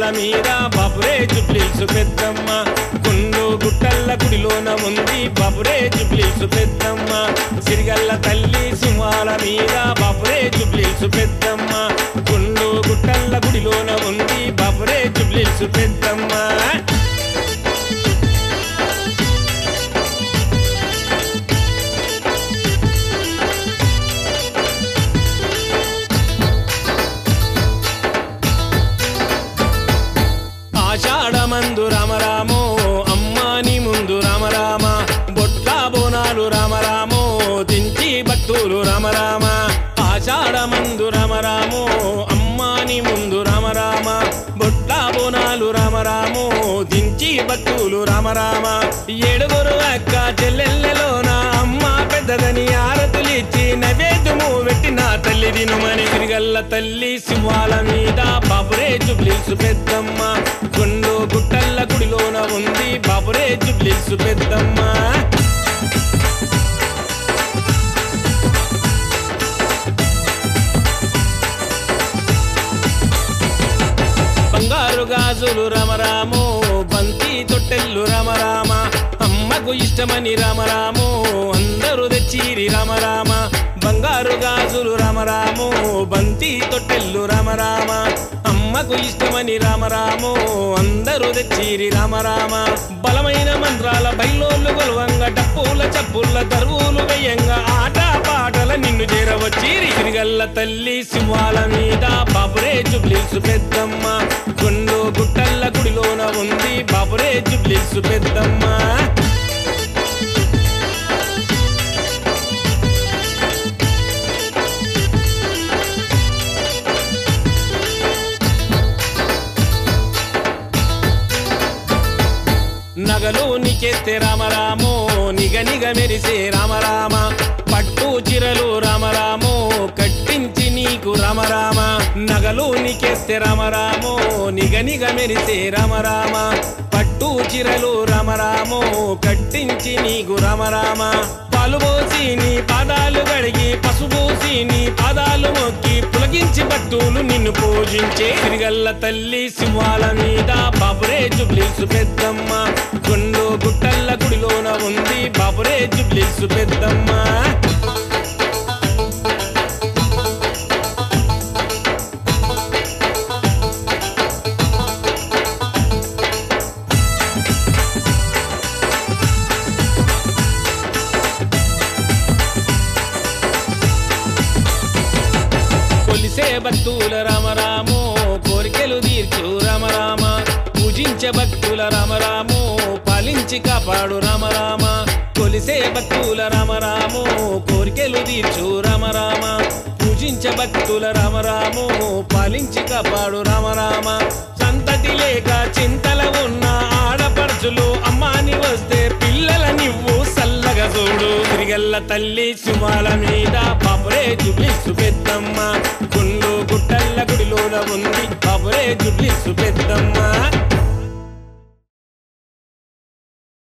సింహాల మీద బాపురే జుబ్లీసు పెద్దమ్మ గుండు గుట్టల్ల గుడిలోన ఉంది బాపురే జుబ్లీసు పెద్దమ్మ సిరిగల్ల తల్లి సింహాల మీద బాపురే జుబ్లీసు పెద్దమ్మ గుండు గుట్టల్ల గుడిలోన ఉంది బాపురే జుబ్లీసు పెద్దమ్మ ఆషాఢమందు రామరామో అమ్మాని ముందు రామరామ బొట్ల బోనాలు రామరామో దించి భక్తులు రామరామ ఆషాఢమందు రామరామో అమ్మాని ముందు రామరామ బొట్ల బోనాలు రామరామో దించి భక్తులు రామరామ ఏడుగురు అక్క చెల్లెళ్ళలోన అమ్మ పెద్దదని ఆరతులిచ్చి నైవేద్యము పెట్టిన తల్లి దినుమని తిరిగల్ల తల్లి సింహాల మీద బాబురే జుబ్లీసు పెద్దమ్మ గుండు గుట్టల్ల గుడిలోన ఉంది బాబురే జుబ్లీసు పెద్దమ్మ బంగారు గాజులు రామరాము బంతి తొట్టెల్లు రామరామ అమ్మకు ఇష్టమని రామరాము అందరూ తెచ్చిరి రామరామ బంగారు గాజులు రామరాము బంతి తొట్టెల్లు రామరామ అమ్మకు ఇష్టమని రామరాము అందరూ తెచ్చిరి రామరామ బలమైన మంత్రాల బయలోళ్ళు గొలవంగా డప్పుల చప్పుల దరువులు వెయ్యంగా ఆట పాటల నిన్ను చేరవచ్చిరి తిరిగల్ల తల్లి సింహాల మీద బాబురే జుబ్లీసు పెద్దమ్మ గుండు గుట్టల్ల గుడిలోన ఉంది బాబురే జుబ్లీసు పెద్దమ్మ నగలు నికెత్తే రామరామో నిగ నిగ మెరిసే రామరామ పట్టు చిరలు రామరామో కట్టించి నీకు రామరామ నగలు నికెత్తే రామరామో నిగ నిగ మెరిసే రామరామ పట్టు చిరలు రామరామో కట్టించి నీకు రామరామ పాలు పోసి నీ పాదాలు గడిగి పసుపోసి నీ పాదాలు మొక్కి పులగించి భక్తులు నిన్ను పూజించే తిరిగల్ల తల్లి సింహాల మీద బాబురే జుబ్లీసు పెద్దమ్మ గుండు గుట్టల్ల గుడిలోన ఉంది బాబురే జుబ్లీసు పెద్దమ్మ కొలిసే భక్తుల రామరామో కోరికలు తీర్చు రామరామ పూజించే భక్తుల రామరామో పాలించి కాపాడు రామరామ కొలిసే భక్తుల రామరామో కోరికలు తీర్చు రామరామ పూజించే భక్తుల రామరామో పాలించి కాపాడు రామరామ సంతతి లేక చింతల ఉన్న ఆడపడుచులు అమ్మాని వస్తే పిల్లల నివ్వు సల్లగా చూడు తిరిగల్ల తల్లి సుమాల మీద బాబురే జుబ్లిసు పెద్దమ్మ గుండు గుట్టల్ల గుడిలోన ఉంది బాబురే జుబ్లిసు పెద్దమ్మ